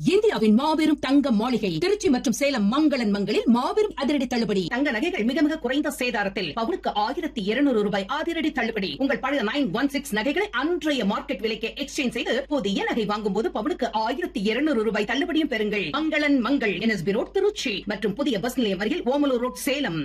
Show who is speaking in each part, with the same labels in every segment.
Speaker 1: இந்தியாவின் மாபெரும் தங்க மாளிகை திருச்சி மற்றும் சேலம் மங்களன் மங்களில் மாபெரும் அதிரடி தள்ளுபடி தங்க நகைகள் மிக மிக குறைந்த சேதாரத்தில் பவுனுக்கு ஆயிரத்தி இருநூறு ரூபாய் அதிரடி தள்ளுபடி உங்கள் பழைய நைன் ஒன் சிக்ஸ் நகைகளை அன்றைய மார்க்கெட் விலைக்கு எக்ஸ்சேஞ்ச் செய்து புதிய நகை வாங்கும் போது பவுனுக்கு ஆயிரத்தி இருநூறு ரூபாய் தள்ளுபடியும் பெறுங்கள் மங்களன் மங்கள் என்எஸ்பி ரோட் திருச்சி மற்றும் புதிய பஸ் நிலையம் அருகில் ஓமலூர் ரோட் சேலம்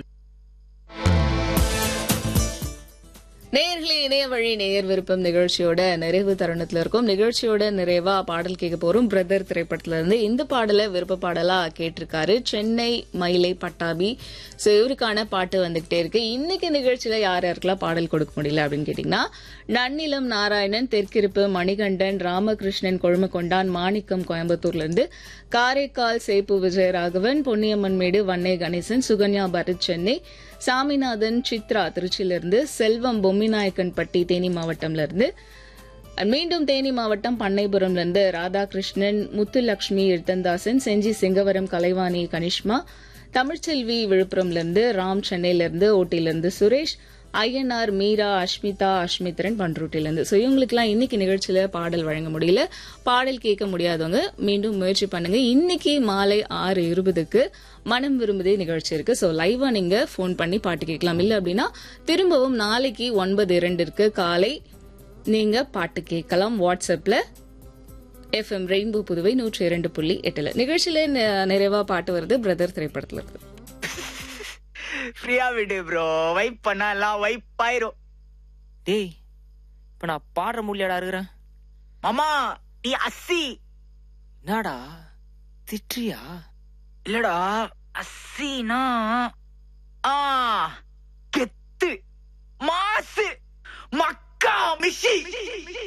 Speaker 2: நேயர்களே இணைய வழி நேயர் விருப்பம் நிகழ்ச்சியோட நிறைவு தருணத்துல இருக்கும் நிகழ்ச்சியோட நிறைவா பாடல் கேட்க போறோம் பிரதர் திரைப்படத்துல இருந்து இந்த பாடலை விருப்ப பாடலா கேட்டிருக்காரு சென்னை மயிலை பட்டாபி சோ இவருக்கான பாட்டு வந்துகிட்டே இருக்கு இன்னைக்கு நிகழ்ச்சியில யார் யாருக்கெல்லாம் பாடல் கொடுக்க முடியல அப்படின்னு கேட்டீங்கன்னா நன்னிலம் நாராயணன் தெற்கிருப்பு மணிகண்டன் ராமகிருஷ்ணன் கொழுமக்கொண்டான் மாணிக்கம் கோயம்புத்தூர்ல இருந்து காரைக்கால் சேப்பு விஜயராகவன் பொன்னியம்மன் மேடு வன்னை கணேசன் சுகன்யா பரத் சென்னை சாமிநாதன் சித்ரா திருச்சியிலிருந்து செல்வம் பொம்மிநாயக்கன்பட்டி தேனி மாவட்டம்ல இருந்து மீண்டும் தேனி மாவட்டம் பண்ணைபுரம்ல இருந்து ராதாகிருஷ்ணன் முத்துலட்சுமி எழுத்தந்தாசன் செஞ்சி சிங்கவரம் கலைவாணி கனிஷ்மா தமிழ்ச்செல்வி விழுப்புரம்ல இருந்து ராம் சென்னையில இருந்து ஓட்டில இருந்து சுரேஷ் ஐஎன்ஆர் மீரா அஷ்மிதா அஷ்மித்ரன் பண்ருட்டில இருந்து ஸோ இவங்களுக்குலாம் இன்னைக்கு நிகழ்ச்சியில பாடல் வழங்க முடியல பாடல் கேட்க முடியாதவங்க மீண்டும் முயற்சி பண்ணுங்க இன்னைக்கு மாலை ஆறு இருபதுக்கு மனம் விரும்புதே நிகழ்ச்சி இருக்கு ஸோ லைவா நீங்க ஃபோன் பண்ணி பாட்டு கேட்கலாம் இல்ல அப்படின்னா திரும்பவும் நாளைக்கு ஒன்பது இரண்டிற்கு காலை நீங்க பாட்டு கேட்கலாம் வாட்ஸ்அப்ல எஃப்எம் ரெயின்போ புதுவை நூற்றி இரண்டு புள்ளி எட்டுல நிகழ்ச்சியில ந- நிறைவா பாட்டு வருது பிரதர் திரைப்படத்துல இருக்கு
Speaker 3: ஃப்ரீயா விடு ப்ரோ வைப் பண்ணா எல்லாம் வைப் ஆயிரும்
Speaker 4: டேய் இப்ப நான் பாடுற முடியாடா இருக்கிறேன்
Speaker 3: மாமா நீ அஸ்ஸி
Speaker 4: என்னடா திட்டுறியா
Speaker 3: இல்லடா அஸ்ஸினா ஆ கெத்து மாசு மக்கா மிஷி